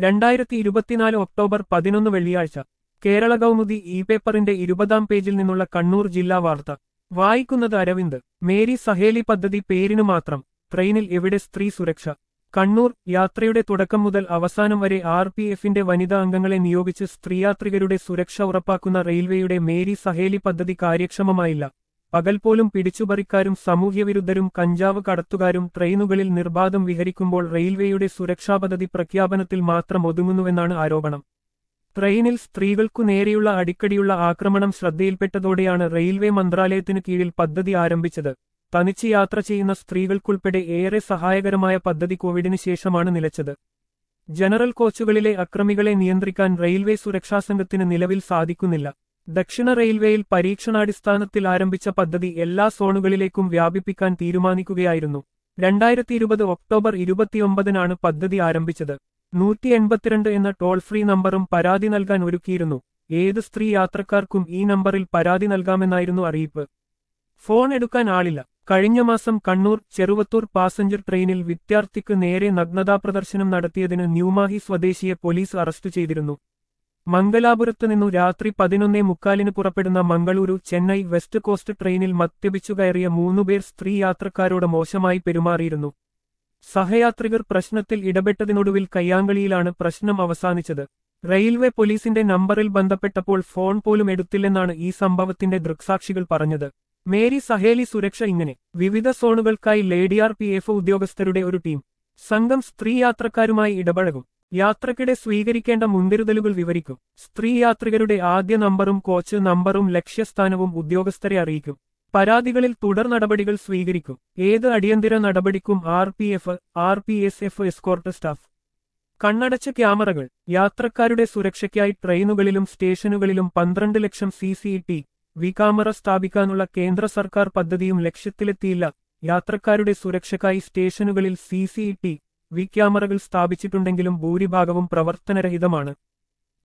രണ്ടായിരത്തി ഇരുപത്തിനാല് ഒക്ടോബർ പതിനൊന്ന് വെള്ളിയാഴ്ച കേരള കൗമുദി ഇ പേപ്പറിന്റെ ഇരുപതാം പേജിൽ നിന്നുള്ള കണ്ണൂർ ജില്ലാ വാർത്ത വായിക്കുന്നത് അരവിന്ദ് മേരി സഹേലി പദ്ധതി പേരിനു മാത്രം ട്രെയിനിൽ എവിടെ സ്ത്രീ സുരക്ഷ കണ്ണൂർ യാത്രയുടെ തുടക്കം മുതൽ അവസാനം വരെ ആർ പി എഫിന്റെ വനിതാ അംഗങ്ങളെ നിയോഗിച്ച് സ്ത്രീയാത്രികരുടെ സുരക്ഷ ഉറപ്പാക്കുന്ന റെയിൽവേയുടെ മേരി സഹേലി പദ്ധതി കാര്യക്ഷമമായില്ല പകൽ പോലും പിടിച്ചുപറിക്കാരും സാമൂഹ്യവിരുദ്ധരും കഞ്ചാവ് കടത്തുകാരും ട്രെയിനുകളിൽ നിർബാധം വിഹരിക്കുമ്പോൾ റെയിൽവേയുടെ സുരക്ഷാ പദ്ധതി പ്രഖ്യാപനത്തിൽ മാത്രം ഒതുങ്ങുന്നുവെന്നാണ് ആരോപണം ട്രെയിനിൽ സ്ത്രീകൾക്കു നേരെയുള്ള അടിക്കടിയുള്ള ആക്രമണം ശ്രദ്ധയിൽപ്പെട്ടതോടെയാണ് റെയിൽവേ മന്ത്രാലയത്തിനു കീഴിൽ പദ്ധതി ആരംഭിച്ചത് തനിച്ച് യാത്ര ചെയ്യുന്ന സ്ത്രീകൾക്കുൾപ്പെടെ ഏറെ സഹായകരമായ പദ്ധതി കോവിഡിന് ശേഷമാണ് നിലച്ചത് ജനറൽ കോച്ചുകളിലെ അക്രമികളെ നിയന്ത്രിക്കാൻ റെയിൽവേ സുരക്ഷാ സംഘത്തിന് നിലവിൽ സാധിക്കുന്നില്ല ദക്ഷിണ റെയിൽവേയിൽ പരീക്ഷണാടിസ്ഥാനത്തിൽ ആരംഭിച്ച പദ്ധതി എല്ലാ സോണുകളിലേക്കും വ്യാപിപ്പിക്കാൻ തീരുമാനിക്കുകയായിരുന്നു രണ്ടായിരത്തി ഇരുപത് ഒക്ടോബർ ഇരുപത്തിയൊമ്പതിനാണ് പദ്ധതി ആരംഭിച്ചത് നൂറ്റി എൺപത്തിരണ്ട് എന്ന ടോൾ ഫ്രീ നമ്പറും പരാതി നൽകാൻ ഒരുക്കിയിരുന്നു ഏത് സ്ത്രീ യാത്രക്കാർക്കും ഈ നമ്പറിൽ പരാതി നൽകാമെന്നായിരുന്നു അറിയിപ്പ് ഫോൺ എടുക്കാൻ ആളില്ല കഴിഞ്ഞ മാസം കണ്ണൂർ ചെറുവത്തൂർ പാസഞ്ചർ ട്രെയിനിൽ വിദ്യാർത്ഥിക്ക് നേരെ നഗ്നതാ പ്രദർശനം നടത്തിയതിന് ന്യൂമാഹി സ്വദേശിയെ പോലീസ് അറസ്റ്റ് ചെയ്തിരുന്നു മംഗലാപുരത്ത് നിന്നു രാത്രി പതിനൊന്നേ മുക്കാലിന് പുറപ്പെടുന്ന മംഗളൂരു ചെന്നൈ വെസ്റ്റ് കോസ്റ്റ് ട്രെയിനിൽ മദ്യപിച്ചു കയറിയ മൂന്നുപേർ സ്ത്രീ യാത്രക്കാരോട് മോശമായി പെരുമാറിയിരുന്നു സഹയാത്രികർ പ്രശ്നത്തിൽ ഇടപെട്ടതിനൊടുവിൽ കയ്യാങ്കളിയിലാണ് പ്രശ്നം അവസാനിച്ചത് റെയിൽവേ പോലീസിന്റെ നമ്പറിൽ ബന്ധപ്പെട്ടപ്പോൾ ഫോൺ പോലും എടുത്തില്ലെന്നാണ് ഈ സംഭവത്തിന്റെ ദൃക്സാക്ഷികൾ പറഞ്ഞത് മേരി സഹേലി സുരക്ഷ ഇങ്ങനെ വിവിധ സോണുകൾക്കായി ലേഡി ആർ പി എഫ് ഉദ്യോഗസ്ഥരുടെ ഒരു ടീം സംഘം സ്ത്രീ യാത്രക്കാരുമായി ഇടപഴകും യാത്രക്കിടെ സ്വീകരിക്കേണ്ട മുൻകരുതലുകൾ വിവരിക്കും സ്ത്രീ യാത്രികരുടെ ആദ്യ നമ്പറും കോച്ച് നമ്പറും ലക്ഷ്യസ്ഥാനവും ഉദ്യോഗസ്ഥരെ അറിയിക്കും പരാതികളിൽ തുടർ നടപടികൾ സ്വീകരിക്കും ഏത് അടിയന്തര നടപടിക്കും R P F R P S F escort staff കണ്ണടച്ച ക്യാമറകൾ യാത്രക്കാരുടെ സുരക്ഷയ്ക്കായി ട്രെയിനുകളിലും സ്റ്റേഷനുകളിലും പന്ത്രണ്ട് ലക്ഷം C C T V camera സ്ഥാപിക്കാനുള്ള കേന്ദ്ര സർക്കാർ പദ്ധതിയും ലക്ഷ്യത്തിലെത്തിയില്ല യാത്രക്കാരുടെ സുരക്ഷയ്ക്കായി സ്റ്റേഷനുകളിൽ സി സി ടി വി ക്യാമറകൾ സ്ഥാപിച്ചിട്ടുണ്ടെങ്കിലും ഭൂരിഭാഗവും പ്രവർത്തനരഹിതമാണ്